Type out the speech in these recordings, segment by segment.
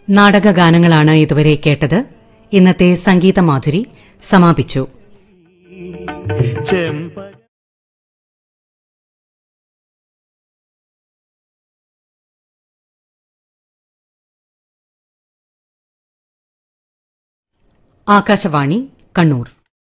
നാടകഗാനങ്ങളാണ് ഇതുവരെ കേട്ടത് ഇന്നത്തെ സംഗീത മാധുരി സമാപിച്ചു ചെമ്പ ആകാശവാണി കണ്ണൂർ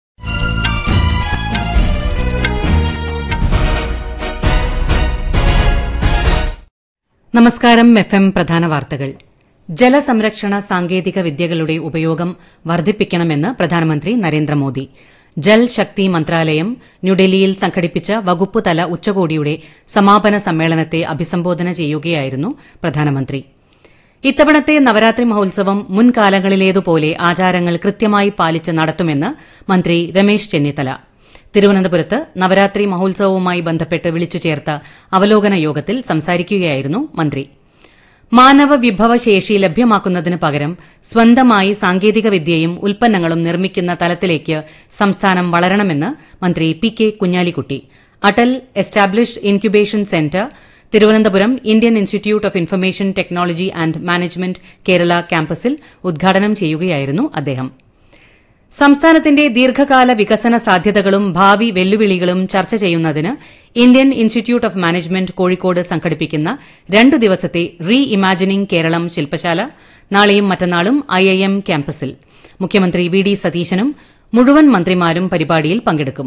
നമസ്കാരം എഫ് എം പ്രധാന വാർത്തകൾ ജലസംരക്ഷണ സാങ്കേതിക വിദ്യകളുടെ ഉപയോഗം വർദ്ധിപ്പിക്കണമെന്ന് പ്രധാനമന്ത്രി നരേന്ദ്രമോദി ജൽ ശക്തി മന്ത്രാലയം ന്യൂഡൽഹിയിൽ സംഘടിപ്പിച്ച വകുപ്പുതല ഉച്ചകോടിയുടെ സമാപന സമ്മേളനത്തെ അഭിസംബോധന ചെയ്യുകയായിരുന്നു പ്രധാനമന്ത്രി ഇത്തവണത്തെ നവരാത്രി മഹോത്സവം മുൻകാലങ്ങളിലേതുപോലെ ആചാരങ്ങൾ കൃത്യമായി പാലിച്ച് നടത്തുമെന്ന് മന്ത്രി രമേശ് ചെന്നിത്തല തിരുവനന്തപുരത്ത് നവരാത്രി മഹോത്സവവുമായി ബന്ധപ്പെട്ട് വിളിച്ചു ചേർത്ത അവലോകന യോഗത്തിൽ സംസാരിക്കുകയായിരുന്നു മന്ത്രി മാനവ വിഭവശേഷി ലഭ്യമാക്കുന്നതിന് പകരം സ്വന്തമായി സാങ്കേതിക വിദ്യയും ഉൽപ്പന്നങ്ങളും നിർമ്മിക്കുന്ന തലത്തിലേക്ക് സംസ്ഥാനം വളരണമെന്ന് മന്ത്രി P K Kunhalikutty Atal established incubation centre Thiruvananthapuram Indian institute of information technology and management Kerala ക്യാമ്പസിൽ ഉദ്ഘാടനം ചെയ്യുകയായിരുന്നു അദ്ദേഹം സംസ്ഥാനത്തിന്റെ ദീർഘകാല വികസന സാധ്യതകളും ഭാവി വെല്ലുവിളികളും ചർച്ച ചെയ്യുന്നതിന് Indian institute of management Kozhikode സംഘടിപ്പിക്കുന്ന രണ്ടു ദിവസത്തെ റീ ഇമാജിനിംഗ് കേരളം ശില്പശാല നാളെയും മറ്റന്നാളും ഐഐഎം ക്യാമ്പസിൽ മുഖ്യമന്ത്രി വി ഡി സതീശനും മുഴുവൻ മന്ത്രിമാരും പരിപാടിയിൽ പങ്കെടുക്കും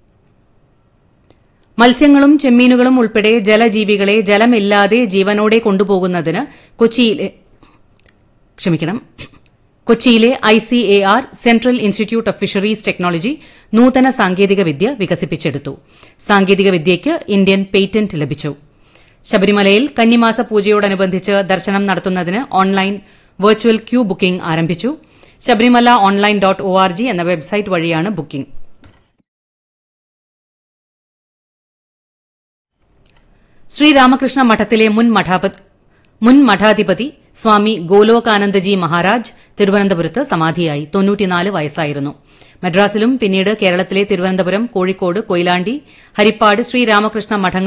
മത്സ്യങ്ങളും ചെമ്മീനുകളും ഉൾപ്പെടെ ജലജീവികളെ ജലമില്ലാതെ ജീവനോടെ കൊണ്ടുപോകുന്നതിന് കൊച്ചിയിലെ ക്ഷമിക്കണം കൊച്ചിയിലെ I C A R central institute of fisheries technology നൂതന സാങ്കേതിക വിദ്യ വികസിപ്പിച്ചെടുത്തു സാങ്കേതിക വിദ്യയ്ക്ക് ഇന്ത്യൻ പേറ്റന്റ് ലഭിച്ചു ശബരിമലയിൽ കന്നിമാസ പൂജയോടനുബന്ധിച്ച് ദർശനം നടത്തുന്നതിന് ഓൺലൈൻ വെർച്വൽ ക്യൂ ബുക്കിംഗ് ആരംഭിച്ചു Sabarimala online dot O R G എന്ന വെബ്സൈറ്റ് വഴിയാണ് ബുക്കിംഗ് ശ്രീരാമകൃഷ്ണ മഠത്തിലെ മുൻ മഠാപ- മുൻ മഠാധിപതി സ്വാമി ഗോലോകാനന്ദജി മഹാരാജ് തിരുവനന്തപുരത്ത് സമാധിയായി തൊണ്ണൂറ്റിനാല് വയസ്സായിരുന്നു മദ്രാസിലും പിന്നീട് കേരളത്തിലെ തിരുവനന്തപുരം കോഴിക്കോട് കൊയിലാണ്ടി ഹരിപ്പാട് ശ്രീരാമകൃഷ്ണ മഠങ്ങൾ